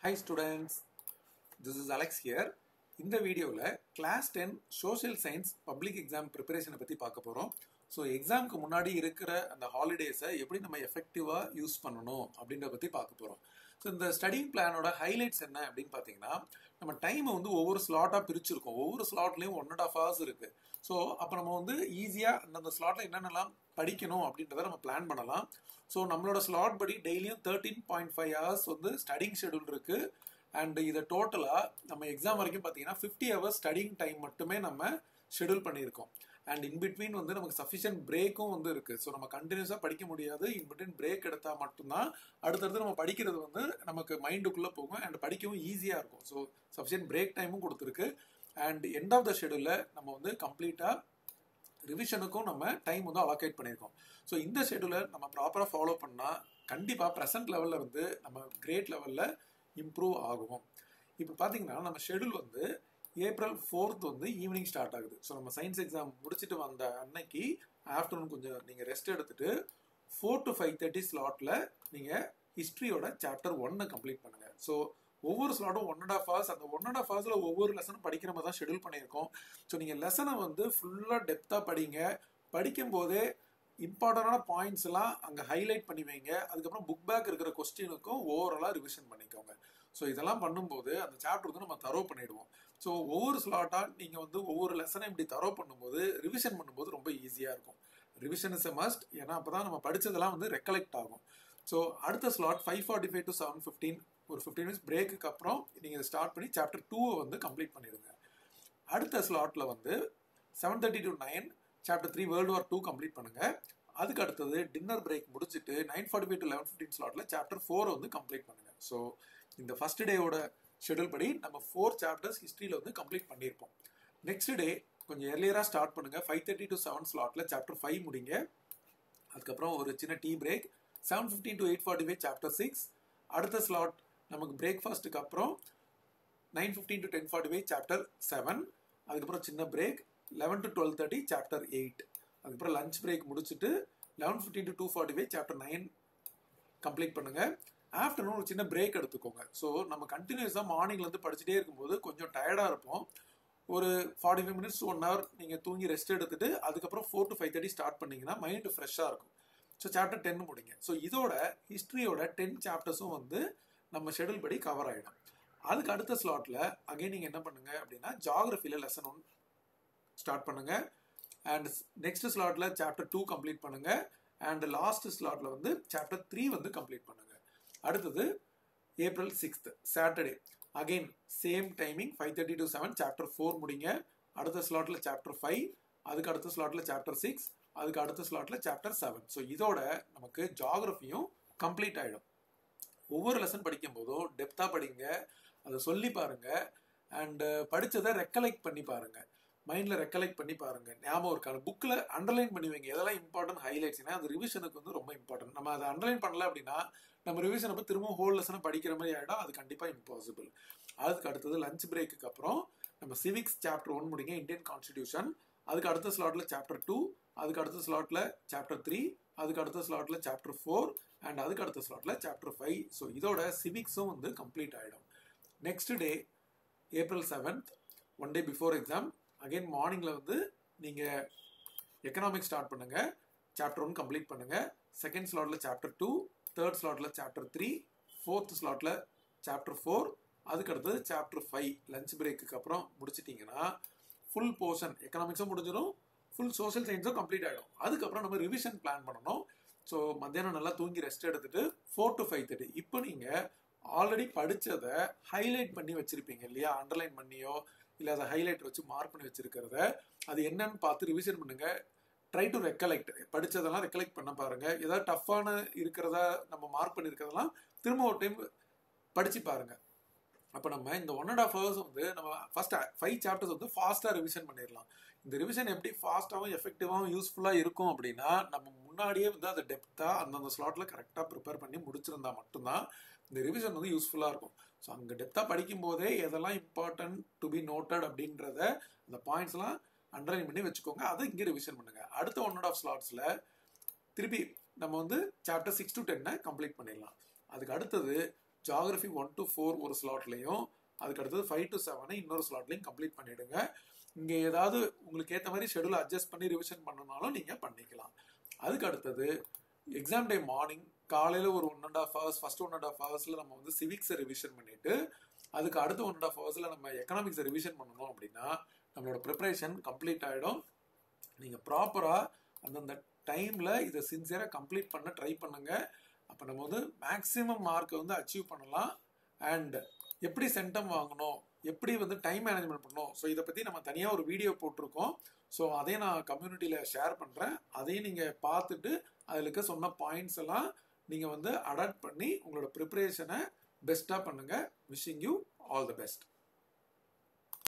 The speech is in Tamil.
Hi students, this is Alex here. இந்த வீடியோவில் class ten social science public exam ப்ரிப்பரேஷனை பற்றி பார்க்க போகிறோம் ஸோ எக்ஸாமுக்கு முன்னாடி இருக்கிற அந்த ஹாலிடேஸை எப்படி நம்ம எஃபெக்டிவாக யூஸ் பண்ணணும் அப்படின்றத பற்றி பார்க்க போகிறோம் ஸோ இந்த ஸ்டடிங் பிளானோட ஹைலைட்ஸ் என்ன அப்படின்னு பார்த்தீங்கன்னா நம்ம டைமை வந்து ஒவ்வொரு ஸ்லாட்டாக பிரிச்சிருக்கோம் ஒவ்வொரு ஸ்லாட்லேயும் ஒன் அண்ட் ஆஃப் ஹவர்ஸ் இருக்குது ஸோ அப்போ நம்ம வந்து ஈஸியாக அந்தந்த ஸ்லாட்டில் என்னென்னலாம் படிக்கணும் அப்படின்றத நம்ம பிளான் பண்ணலாம் ஸோ நம்மளோட ஸ்லாட் படி டெய்லியும் தேர்ட்டீன் பாயிண்ட் ஃபைவ் ஹவர்ஸ் வந்து ஸ்டடிங் ஷெடியூல் இருக்குது அண்ட் இதை டோட்டலாக நம்ம எக்ஸாம் வரைக்கும் பார்த்தீங்கன்னா ஃபிஃப்டி ஹவர்ஸ் ஸ்டடிங் டைம் மட்டுமே நம்ம ஷெடியூல் பண்ணியிருக்கோம் அண்ட் இன்பிட்வீன் வந்து நமக்கு சஃபிஷியன்ட் பிரேக்கும் வந்து இருக்குது ஸோ நம்ம கண்டினியூஸாக படிக்க முடியாது இன்பிட்வீன் பிரேக் எடுத்தால் மட்டும்தான் அடுத்தடுத்து நம்ம படிக்கிறது வந்து நமக்கு மைண்டுக்குள்ளே போகும் அண்ட் படிக்கவும் ஈஸியாக இருக்கும் ஸோ சஃபிஷியன்ட் பிரேக் டைமும் கொடுத்துருக்கு அண்ட் எண்ட் ஆஃப் த ஷெடியூலில் நம்ம வந்து கம்ப்ளீட்டாக ரிவிஷனுக்கும் நம்ம டைம் வந்து அலோகேட் பண்ணியிருக்கோம் ஸோ இந்த ஷெடியூலை நம்ம ப்ராப்பராக ஃபாலோ பண்ணால் கண்டிப்பாக ப்ரெசன்ட் லெவலில் இருந்து நம்ம கிரேட் லெவலில் இம்ப்ரூவ் ஆகும் இப்போ பார்த்தீங்கன்னா நம்ம ஷெடியூல் வந்து ஏப்ரல் ஃபோர்த் வந்து ஈவினிங் ஸ்டார்ட் ஆகுது ஸோ நம்ம சயின்ஸ் எக்ஸாம் முடிச்சுட்டு வந்த அன்னைக்கு ஆஃப்டர்நூன் கொஞ்சம் நீங்கள் ரெஸ்ட் எடுத்துட்டு ஃபோர் டு ஃபைவ் தேர்ட்டி ஸ்லாட்டில் நீங்கள் ஹிஸ்ட்ரியோட சாப்டர் ஒன்னை கம்ப்ளீட் பண்ணுங்கள் ஸோ ஒவ்வொரு ஸ்லாட்டும் ஒன் அண்ட் ஆஃப் ஹவர்ஸ் அந்த ஒன் அண்ட் ஆஃப் ஹவர்ஸில் ஒவ்வொரு லெசனும் படிக்கிற மாதிரி தான் ஷெடியூல் பண்ணியிருக்கோம் ஸோ நீங்கள் லெசனை வந்து ஃபுல்லாக டெப்த்தாக படிங்க படிக்கும் போதே இம்பார்ட்டண்டான பாயிண்ட்ஸ் எல்லாம் அங்கே ஹைலைட் பண்ணி வைங்க அதுக்கப்புறம் புக் பேக் இருக்கிற கொஸ்டினுக்கும் ஓவராலாக ரிவிஷன் பண்ணிக்கோங்க ஸோ இதெல்லாம் பண்ணும்போது அந்த சாப்டர் வந்து நம்ம தரோ பண்ணிடுவோம் ஸோ ஒவ்வொரு ஸ்லாட்டாக நீங்கள் வந்து ஒவ்வொரு லெசனை இப்படி தரோ பண்ணும்போது ரிவிஷன் பண்ணும்போது ரொம்ப ஈஸியாக இருக்கும் ரிவிஷன் இஸ் எ மஸ்ட் ஏன்னா அப்போ தான் நம்ம படித்ததெல்லாம் வந்து ரெக்கலெக்ட் ஆகும் ஸோ அடுத்த slot five forty five to seven fifteen ஒரு ஃபிஃப்டீன் மினிட்ஸ் பிரேக்குக்கு அப்புறம் நீங்கள் இதை ஸ்டார்ட் பண்ணி சாப்டர் டூவை வந்து கம்ப்ளீட் பண்ணிடுங்க அடுத்த ஸ்லாட்டில் வந்து seven thirty to nine chapter three world war two complete பண்ணுங்க அதுக்கு அடுத்தது டின்னர் பிரேக் முடிச்சுட்டு nine forty five to eleven fifteen ஸ்லாட்டில் சாப்டர் ஃபோர் வந்து கம்ப்ளீட் பண்ணுங்க ஸோ இந்த ஃபர்ஸ்ட் டேவோட ஷெடியூல் படி நம்ம ஃபோர் சாப்டர்ஸ் ஹிஸ்ட்ரியில் வந்து கம்ப்ளீட் பண்ணியிருப்போம் நெக்ஸ்ட் டே கொஞ்சம் எர்லியராக ஸ்டார்ட் பண்ணுங்க ஃபைவ் தேர்ட்டி டு செவன் ஸ்லாட்டில் சாப்டர் ஃபைவ் முடிங்க அதுக்கப்புறம் ஒரு சின்ன tea break seven fifteen to eight forty five chapter six அடுத்த ஸ்லாட் நமக்கு பிரேக்ஃபாஸ்ட்டுக்கு அப்புறம் nine fifteen to ten forty five chapter seven அதுக்கப்புறம் சின்ன break eleven to twelve thirty chapter eight அதுக்கப்புறம் லஞ்ச் பிரேக் முடிச்சுட்டு eleven fifteen to two forty five chapter nine complete பண்ணுங்க ஆஃப்டர்நூன் ஒரு சின்ன பிரேக் எடுத்துக்கோங்க ஸோ நம்ம கண்டினியூஸாக மார்னிங்லேருந்து படிச்சுட்டே இருக்கும்போது கொஞ்சம் டயர்டாக இருப்போம் ஒரு forty five minutes one hour நீங்கள் தூங்கி ரெஸ்ட் எடுத்துட்டு அதுக்கப்புறம் four to five thirty start பண்ணீங்கன்னா மைண்டு ஃப்ரெஷ்ஷாக இருக்கும் ஸோ சாப்டர் டென் முடிங்க ஸோ இதோட ஹிஸ்ட்ரியோட டென் சாப்டர்ஸும் வந்து நம்ம ஷெடியூல் படி கவர் ஆகிடும் அதுக்கு அடுத்த ஸ்லாட்டில் அகைன் நீங்கள் என்ன பண்ணுங்க அப்படின்னா ஜாகிரஃபியில் லெசன் ஒன் ஸ்டார்ட் பண்ணுங்க அண்ட் நெக்ஸ்ட் ஸ்லாட்டில் சாப்டர் டூ கம்ப்ளீட் பண்ணுங்க அண்ட் லாஸ்ட் ஸ்லாட்டில் வந்து சாப்டர் த்ரீ வந்து கம்ப்ளீட் பண்ணுங்க அடுத்தது April sixth Saturday again same timing five thirty to seven chapter four முடிங்க அடுத்த ஸ்லாட்டில் சாப்டர் ஃபைவ் அதுக்கு அடுத்த ஸ்லாட்டில் சாப்டர் சிக்ஸ் அதுக்கு அடுத்த ஸ்லாட்டில் சாப்டர் செவன் ஸோ இதோட நமக்கு ஜாகிரஃபியும் கம்ப்ளீட் ஆகிடும் ஒவ்வொரு லெசன் படிக்கும் போதும் டெப்த்தாக படிங்க அதை சொல்லி பாருங்க அண்டு படித்ததை ரெக்கலெக்ட் பண்ணி பாருங்க மைண்டில் ரெக்கலெக்ட் பண்ணி பாருங்க ஞாபகம் இருக்காது புக்கில் அண்டர்லைன் பண்ணி வைங்க எதெல்லாம் இம்பார்ட்டன்ட் ஹைலைட்ஸ் ஏன்னா அது ரிவிஷனுக்கு வந்து ரொம்ப இம்பார்ட்டன்ட் நம்ம அதை அண்டர்லைன் பண்ணல அப்படின்னா நம்ம ரிவிஷன் அப்போ திரும்ப ஹோல் லெசனை படிக்கிற மாதிரி ஆகிடும் அது கண்டிப்பாக இம்பாசிபிள் அதுக்கு அடுத்தது லஞ்ச் பிரேக்குக்கு அப்புறம் நம்ம சிவிக்ஸ் சாப்டர் ஒன் முடிங்க இந்தியன் கான்ஸ்டிடியூஷன் அதுக்கு அடுத்த ஸ்லாட்டில் சாப்டர் டூ அதுக்கு அடுத்த ஸ்லாட்டில் சாப்டர் த்ரீ அதுக்கு அடுத்த ஸ்லாட்டில் சாப்டர் ஃபோர் அண்ட் அதுக்கு அடுத்த ஸ்லாட்டில் சாப்டர் ஃபைவ் ஸோ இதோட சிவிக்ஸும் வந்து கம்ப்ளீட் ஆகிடும் next day April seventh one day before exam again மார்னிங்கில் வந்து நீங்கள் எக்கனாமிக்ஸ் ஸ்டார்ட் பண்ணுங்கள் சாப்டர் ஒன் கம்ப்ளீட் பண்ணுங்கள் செகண்ட் ஸ்லாட்டில் சாப்டர் டூ தேர்ட் ஸ்லாட்டில் சாப்டர் த்ரீ ஃபோர்த் ஸ்லாட்டில் சாப்டர் ஃபோர் அதுக்கு அடுத்தது சாப்டர் ஃபைவ் லஞ்ச் பிரேக்குக்கு அப்புறம் முடிச்சிட்டிங்கன்னா ஃபுல் போர்ஷன் எக்கனாமிக்ஸும் முடிஞ்சிடும் ஃபுல் சோஷியல் சயின்ஸும் கம்ப்ளீட் ஆகிடும் அதுக்கப்புறம் நம்ம ரிவிஷன் பிளான் பண்ணணும் ஸோ மத்தியானம் நல்லா தூங்கி ரெஸ்ட் எடுத்துட்டு ஃபோர் டு ஃபைவ் தேர்ட்டி இப்போ நீங்கள் ஆல்ரெடி படித்ததை ஹைலைட் பண்ணி வச்சுருப்பீங்க இல்லையா அண்டர்லைன் பண்ணியோ இல்லை அதை ஹைலைட் வச்சு மார்க் பண்ணி வச்சிருக்கிறத அது என்னன்னு பார்த்து ரிவிஷன் பண்ணுங்க ட்ரை டு ரெக்கலெக்ட் படித்ததெல்லாம் ரெக்கலெக்ட் பண்ண பாருங்க ஏதாவது டஃப்பான இருக்கிறத நம்ம மார்க் பண்ணியிருக்கிறதெல்லாம் திரும்ப ஒரு டைம் படிச்சு பாருங்க அப்போ நம்ம இந்த ஒன் அண்ட் ஆஃப் ஹவர்ஸ் வந்து நம்ம ஃபர்ஸ்ட் ஃபைவ் சாப்டர்ஸ் வந்து ஃபாஸ்ட்டாக ரிவிஷன் பண்ணிடலாம் இந்த ரிவிஷன் எப்படி ஃபாஸ்ட்டாகவும் எஃபெக்டிவாகவும் யூஸ்ஃபுல்லாக இருக்கும் அப்படின்னா நம்ம முன்னாடியே வந்து அதை டெப்த்தாக அந்தந்த ஸ்லாட்டில் கரெக்டாக ப்ரிப்பேர் பண்ணி முடிச்சிருந்தா மட்டும்தான் இந்த ரிவிஷன் வந்து யூஸ்ஃபுல்லாக இருக்கும் ஸோ அங்கே டெப்த்தாக படிக்கும் போதே எதெல்லாம் இம்பார்ட்டன்ட் டு பி நோட்டட் அப்படின்றத அந்த பாயிண்ட்ஸ்லாம் அண்டர்லைன் பண்ணி வச்சுக்கோங்க அதை இங்கே ரிவிஷன் பண்ணுங்க அடுத்த ஒன் அண்ட் ஆஃப் ஸ்லாட்ஸில் திருப்பி நம்ம வந்து சாப்டர் சிக்ஸ் டு டென்னை கம்ப்ளீட் பண்ணிடலாம் அதுக்கு அடுத்தது ஜாகிரஃபி ஒன் டு ஃபோர் ஒரு ஸ்லாட்லையும் அதுக்கு அடுத்தது ஃபைவ் டு செவனை இன்னொரு ஸ்லாட்லையும் கம்ப்ளீட் பண்ணிடுங்க இங்கே ஏதாவது உங்களுக்கு ஏற்ற மாதிரி ஷெடியூல் அட்ஜஸ்ட் பண்ணி ரிவிஷன் பண்ணனாலும் நீங்கள் பண்ணிக்கலாம் அதுக்கு அடுத்தது எக்ஸாம் டே மார்னிங் காலையில் ஒரு one and half hours first one and half ஹவர்ஸில் நம்ம வந்து சிவிக்ஸை ரிவிஷன் பண்ணிட்டு அதுக்கு அடுத்த ஒன் அண்ட் ஆஃப் ஹவர்ஸில் நம்ம எக்கனாமிக்ஸை ரிவிஷன் பண்ணணும் அப்படின்னா நம்மளோட ப்ரிப்பரேஷன் கம்ப்ளீட் ஆகிடும் நீங்கள் ப்ராப்பராக அந்தந்த டைமில் இதை சின்சியராக கம்ப்ளீட் பண்ண ட்ரை பண்ணுங்க அப்போ நம்ம வந்து மேக்ஸிமம் மார்க்கை வந்து அச்சீவ் பண்ணலாம் அண்ட் எப்படி சென்டம் வாங்கணும் எப்படி வந்து டைம் மேனேஜ்மெண்ட் பண்ணணும் ஸோ இதை பற்றி நம்ம தனியாக ஒரு வீடியோ போட்டிருக்கோம் ஸோ அதையும் நான் கம்யூனிட்டியில் ஷேர் பண்ணுறேன் அதையும் நீங்கள் பார்த்துட்டு அதில் இருக்க சொன்ன பாயிண்ட்ஸ் எல்லாம் நீங்கள் வந்து அடாப்ட் பண்ணி உங்களோட ப்ரிப்பரேஷனை பெஸ்ட்டாக பண்ணுங்கள் wishing you all the best